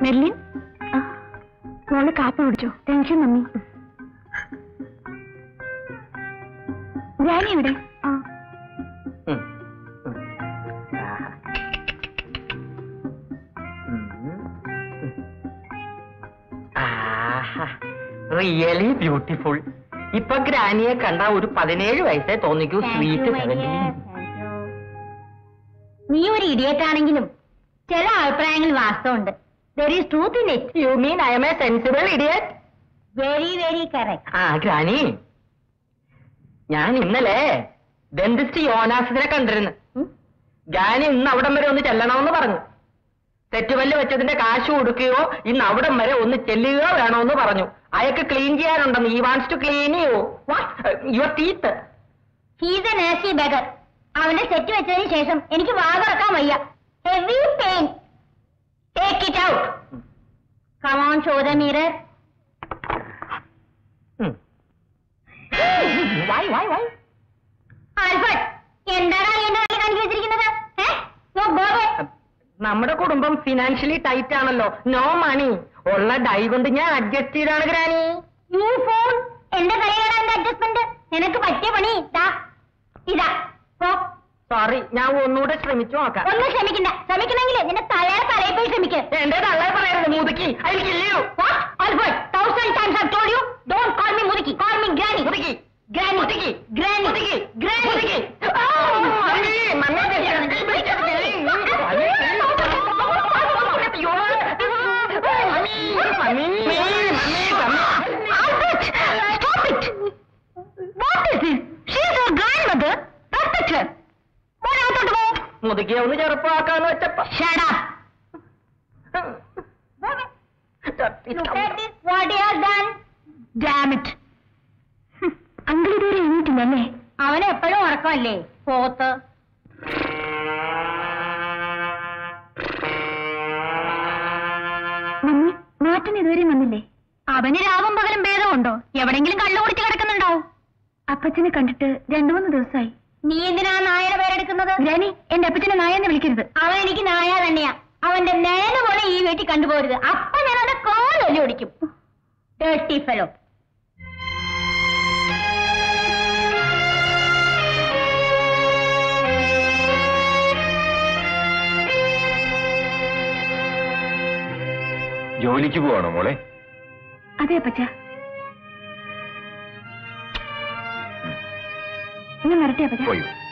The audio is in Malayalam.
മെർലിൻ ആ, മോള് കാപ്പി കുടിച്ചോ താങ്ക് യു മമ്മി ഗ്രാനി എവിടെ ആ ഉം. ഉം. ആഹാ. ഉം. ഉം. ആഹാ റിയലി ബ്യൂട്ടിഫുൾ ഇപ്പൊ ഗ്രാനിയെ കണ്ട ഒരു പതിനേഴ് വയസ്സേ തോന്നിക്കൂ സ്വീറ്റ് നീ ഒരു ഇഡിയറ്റ് ആണെങ്കിലും ചില അഭിപ്രായങ്ങളിൽ വാസ്തവമുണ്ട് there is truth in it you mean I am a sensible idiot very very correct ആ ഗ്രാനി ഞാൻ ഇന്നലെ ഡെന്റിസ്റ്റ് യോനാസിനെ കണ്ടിരുന്നു ഗ്രാനി ഇന്ന് അവിടം വരെ ഒന്ന് ചെല്ലണമെന്ന് പറഞ്ഞു തെറ്റുപല്ല് വെച്ചതിന്റെ കാശ് കൊടുക്കുകയോ ഇന്ന് അവിടം വരെ ഒന്ന് ചെല്ലുകയോ വേണമെന്ന് പറഞ്ഞു അയാൾക്ക് ക്ലീൻ ചെയ്യാനുണ്ടെന്ന് he wants to clean you your teeth he's a നേഴ്സി ബഗർ അവന്റെ സെറ്റ് വെച്ചതിന് ശേഷം എനിക്ക് വാതിറക്കാൻ വയ്യ heavy pain take it out come on show the mirror why why why Albert എന്താണ് എന്റെ കയ്യിൽ കാണിച്ചു വെച്ചിരിക്കുന്നത് ഏ? No, go away. നമ്മുടെ കുടുംബം ഫിനാൻഷ്യലി ടൈറ്റ് ആണല്ലോ നോ മണി ഉള്ള ഡൈ കൊണ്ട് ഞാൻ അഡ്ജസ്റ്റ് ചെയ്താണ് ഗ്രാനി You fool. എന്റെ തലയിലാണ് എന്റെ അഡ്ജസ്റ്റ്മെന്റ് നിനക്ക് പറ്റിയ പണി ഇതാ ഇതാ പോ സോറി ഞാൻ ഒന്നുകൂടെ ശ്രമിച്ചു നോക്കാം ഒന്നും ശ്രമിക്കണ്ട ശ്രമിക്കണമെങ്കിൽ നിന്റെ തലയുടെ തലയിൽ പോയി ശ്രമിക്കുക എന്റെ തള്ളേ പറയരുത് മുതുക്കി അതിലില്ലയോ What? Albert, thousand times I've told you, don't call me Mudiki. Call me Granny. മുതുക്കി Granny. മുതുക്കി Granny. മുതുക്കി Granny. മുതുക്കി ആ, mummy, mummy, mummy, mummy, mummy. Albert, stop it. What is this? She is your grandmother. Respect her. മോനെ അകത്തോട്ട് പോ. മുതുക്കിയെ ഒന്ന് ചെറുപ്പമാക്കാന്ന് വെച്ചപ്പോ Shut up. Look at this, what he has done. Damn it. Uncle ഇതുവരെ എണീറ്റില്ലല്ലേ അവന് എപ്പോഴും ഉറക്കമല്ലേ പോത്ത് മമ്മി മാറ്റൻ ഇതുവരെ വന്നില്ലേ അവന് രാവും പകലും ഭേദമുണ്ടോ എവിടെങ്കിലും കള്ളു കുടിച്ച് കിടക്കുന്നുണ്ടാവും അപ്പച്ചനെ കണ്ടിട്ട് രണ്ടു മൂന്ന് ദിവസമായി നീ എന്തിനാ നായയുടെ പേരെടുക്കുന്നത് ഗ്രാനി എന്റെ അപ്പച്ചനെ നായെന്ന് വിളിക്കരുത് അവൻ എനിക്ക് നായ തന്നെയാ അവന്റെ നേന പോലെ ഈ വീട്ടിൽ കണ്ടുപോരുത് അപ്പൊ ഞാൻ അവന്റെ കോലൊല്ലി ഓടിക്കും ഡേർട്ടി ഫെലോ ജോലിക്ക് പോവാണോ മോളെ അതെ അപ്പച്ച ഞാൻ വരട്ടെ അപ്പച്ച പോയി